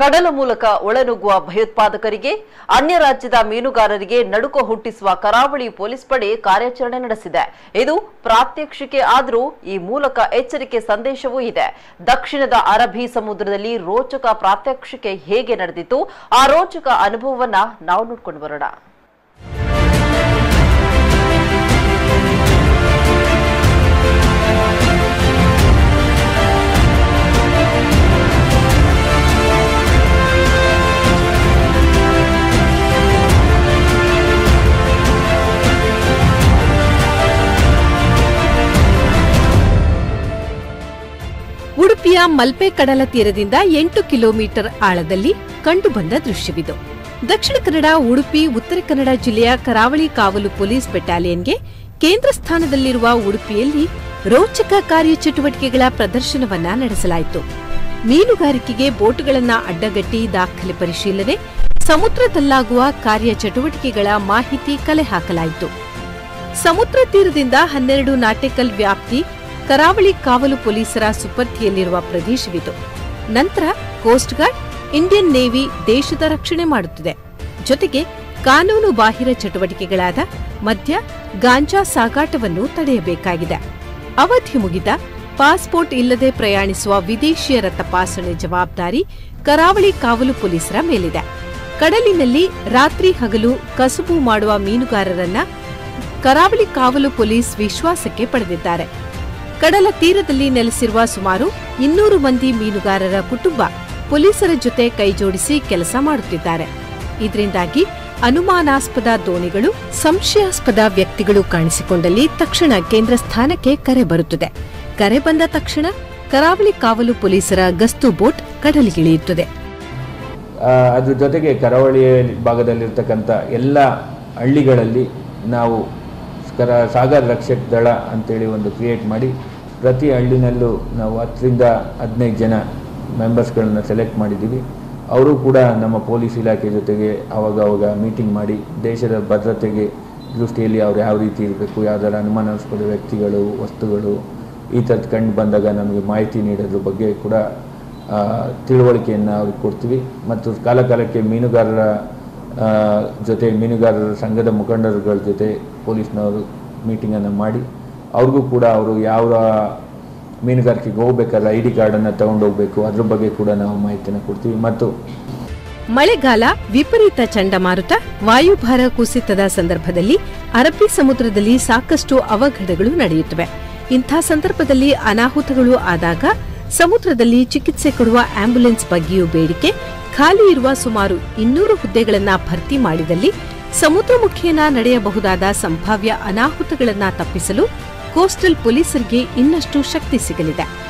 ಕಡಲ ಮೂಲಕ ಒಳನುಗ್ಗುವ ಭಯೋತ್ಪಾದಕರಿಗೆ ಅನ್ಯ ರಾಜ್ಯದ ಮೀನುಗಾರರಿಗೆ ನಡುಕ ಹುಟ್ಟಿಸುವ ಕರಾವಳಿ ಪೊಲೀಸ್ ಪಡೆ ಕಾರ್ಯಾಚರಣೆ ನಡೆಸಿದೆ ಇದು ಪ್ರಾತ್ಯಕ್ಷಿಕೆ ಆದರೂ ಈ ಮೂಲಕ ಎಚ್ಚರಿಕೆ ಸಂದೇಶವೂ ಇದೆ ದಕ್ಷಿಣದ ಅರಬ್ಬಿ ಸಮುದ್ರದಲ್ಲಿ ರೋಚಕ ಪ್ರಾತ್ಯಕ್ಷಿಕೆ ಹೇಗೆ ನಡೆದಿತ್ತು ಆ ರೋಚಕ ಅನುಭವವನ್ನ ನಾವು ನೋಡ್ಕೊಂಡು ಬರೋಣ ಉಡುಪಿಯ ಮಲ್ಪೆ ಕಡಲ ತೀರದಿಂದ ಎಂಟು ಕಿಲೋಮೀಟರ್ ಆಳದಲ್ಲಿ ಕಂಡುಬಂದ ದೃಶ್ಯವಿದು ದಕ್ಷಿಣ ಕನ್ನಡ ಉಡುಪಿ ಉತ್ತರ ಕನ್ನಡ ಜಿಲ್ಲೆಯ ಕರಾವಳಿ ಕಾವಲು ಪೊಲೀಸ್ ಬೆಟಾಲಿಯನ್ಗೆ ಕೇಂದ್ರ ಸ್ಥಾನದಲ್ಲಿರುವ ಉಡುಪಿಯಲ್ಲಿ ರೋಚಕ ಕಾರ್ಯಚಟುವಟಿಕೆಗಳ ಪ್ರದರ್ಶನವನ್ನ ನಡೆಸಲಾಯಿತು ಮೀನುಗಾರಿಕೆಗೆ ಬೋಟ್ಗಳನ್ನ ಅಡ್ಡಗಟ್ಟಿ ದಾಖಲೆ ಪರಿಶೀಲನೆ ಸಮುದ್ರದಲ್ಲಾಗುವ ಕಾರ್ಯಚಟುವಟಿಕೆಗಳ ಮಾಹಿತಿ ಕಲೆ ಹಾಕಲಾಯಿತು ಸಮುದ್ರ ತೀರದಿಂದ ಹನ್ನೆರಡು ನಾಟೆಕಲ್ ವ್ಯಾಪ್ತಿ ಕರಾವಳಿ ಕಾವಲು ಪೊಲೀಸರ ಸುಪರ್ತಿಯಲ್ಲಿರುವ ಪ್ರದೇಶವಿದು ನಂತರ ಕೋಸ್ಟ್ ಗಾರ್ಡ್ ಇಂಡಿಯನ್ ನೇವಿ ದೇಶದ ರಕ್ಷಣೆ ಮಾಡುತ್ತಿದೆ ಜೊತೆಗೆ ಕಾನೂನು ಬಾಹಿರ ಚಟುವಟಿಕೆಗಳಾದ ಮದ್ಯ ಗಾಂಜಾ ಸಾಗಾಟವನ್ನು ತಡೆಯಬೇಕಾಗಿದೆ ಅವಧಿ ಮುಗಿದ ಪಾಸ್ಪೋರ್ಟ್ ಇಲ್ಲದೆ ಪ್ರಯಾಣಿಸುವ ವಿದೇಶಿಯರ ತಪಾಸಣೆ ಜವಾಬ್ದಾರಿ ಕರಾವಳಿ ಕಾವಲು ಪೊಲೀಸರ ಮೇಲಿದೆ ಕಡಲಿನಲ್ಲಿ ರಾತ್ರಿ ಹಗಲು ಕಸುಬು ಮಾಡುವ ಮೀನುಗಾರರನ್ನ ಕರಾವಳಿ ಕಾವಲು ಪೊಲೀಸ್ ವಿಶ್ವಾಸಕ್ಕೆ ಪಡೆದಿದ್ದಾರೆ ಕಡಲ ತೀರದಲ್ಲಿ ನೆಲೆಸಿರುವ ಸುಮಾರು ಇನ್ನೂರು ಮಂದಿ ಮೀನುಗಾರರ ಕುಟುಂಬ ಪೊಲೀಸರ ಜೊತೆ ಕೈಜೋಡಿಸಿ ಕೆಲಸ ಮಾಡುತ್ತಿದ್ದಾರೆ ಇದರಿಂದಾಗಿ ಅನುಮಾನಾಸ್ಪದ ದೋಣಿಗಳು ಸಂಶಯಾಸ್ಪದ ವ್ಯಕ್ತಿಗಳು ಕಾಣಿಸಿಕೊಂಡಲ್ಲಿ ತಕ್ಷಣ ಕೇಂದ್ರ ಸ್ಥಾನಕ್ಕೆ ಕರೆ ಬರುತ್ತದೆ ಕರೆ ಬಂದ ತಕ್ಷಣ ಕರಾವಳಿ ಕಾವಲು ಪೊಲೀಸರ ಗಸ್ತು ಬೋಟ್ ಕಡಲಿಗಿಳಿಯುತ್ತದೆ ಆ, ಅದ್ರ ಜೊತೆಗೆ ಕರಾವಳಿ ಭಾಗದಲ್ಲಿರ್ತಕ್ಕಂಥ ಎಲ್ಲ ಹಳ್ಳಿಗಳಲ್ಲಿ ನಾವು ಕರ ಸಾಗರ ರಕ್ಷಕ ದಳ ಅಂತೇಳಿ ಒಂದು ಕ್ರಿಯೇಟ್ ಮಾಡಿ ಪ್ರತಿ ಹಳ್ಳಿನಲ್ಲೂ ನಾವು ಹತ್ತರಿಂದ ಹದಿನೈದು ಜನ ಮೆಂಬರ್ಸ್ಗಳನ್ನ ಸೆಲೆಕ್ಟ್ ಮಾಡಿದ್ದೀವಿ ಅವರು ಕೂಡ ನಮ್ಮ ಪೊಲೀಸ್ ಇಲಾಖೆ ಜೊತೆಗೆ ಅವಾಗ ಅವಾಗ ಮೀಟಿಂಗ್ ಮಾಡಿ ದೇಶದ ಭದ್ರತೆಗೆ ದೃಷ್ಟಿಯಲ್ಲಿ ಅವ್ರು ಯಾವ ರೀತಿ ಇರಬೇಕು ಯಾವ್ದಾರ ಅನುಮಾನಾಸ್ಪದ ವ್ಯಕ್ತಿಗಳು ವಸ್ತುಗಳು ಈ ಥರದ್ದು ಕಂಡು ಬಂದಾಗ ನಮಗೆ ಮಾಹಿತಿ ನೀಡೋದ್ರ ಬಗ್ಗೆ ಕೂಡ ಆ, ತಿಳುವಳಿಕೆಯನ್ನು ಅವ್ರಿಗೆ ಕೊಡ್ತೀವಿ ಮತ್ತು ಕಾಲ ಕಾಲಕ್ಕೆ ಮೀನುಗಾರರ ಆ, ಜೊತೆ ಮೀನುಗಾರರ ಸಂಘದ ಮುಖಂಡರುಗಳ ಜೊತೆ ಪೊಲೀಸ್ನವರು ಮೀಟಿಂಗನ್ನು ಮಾಡಿ ಅವ್ರಿಗೂ ಕೂಡ ಅವರು ಯಾವ ಮೀನುಗಾರಿಕೆಗೆ ಹೋಗ್ಬೇಕಾದ್ರೆ ಐ ಡಿ ಕಾರ್ಡನ್ನು ತಗೊಂಡು ಹೋಗಬೇಕು ಅದ್ರ ಬಗ್ಗೆ ಕೂಡ ನಾವು ಮಾಹಿತಿಯನ್ನು ಕೊಡ್ತೀವಿ ಮತ್ತು ಮಳೆಗಾಲ ವಿಪರೀತ ಚಂಡಮಾರುತ ವಾಯುಭಾರ ಕುಸಿತದ ಸಂದರ್ಭದಲ್ಲಿ ಅರಬ್ಬಿ ಸಮುದ್ರದಲ್ಲಿ ಸಾಕಷ್ಟು ಅವಘಡಗಳು ನಡೆಯುತ್ತವೆ ಇಂಥ ಸಂದರ್ಭದಲ್ಲಿ ಅನಾಹುತಗಳು ಆದಾಗ ಸಮುದ್ರದಲ್ಲಿ ಚಿಕಿತ್ಸೆ ಕೊಡುವ ಆಂಬ್ಯುಲೆನ್ಸ್ ಬಗ್ಗೆಯೂ ಬೇಡಿಕೆ ಖಾಲಿ ಇರುವ ಸುಮಾರು ಇನ್ನೂರು ಹುದ್ದೆಗಳನ್ನ ಭರ್ತಿ ಮಾಡಿದಲ್ಲಿ ಸಮುದ್ರ ಮುಖೇನ ನಡೆಯಬಹುದಾದ ಸಂಭಾವ್ಯ ಅನಾಹುತಗಳನ್ನ ತಪ್ಪಿಸಲು ಕೋಸ್ಟಲ್ ಪೊಲೀಸರಿಗೆ ಇನ್ನಷ್ಟು ಶಕ್ತಿ ಸಿಗಲಿದೆ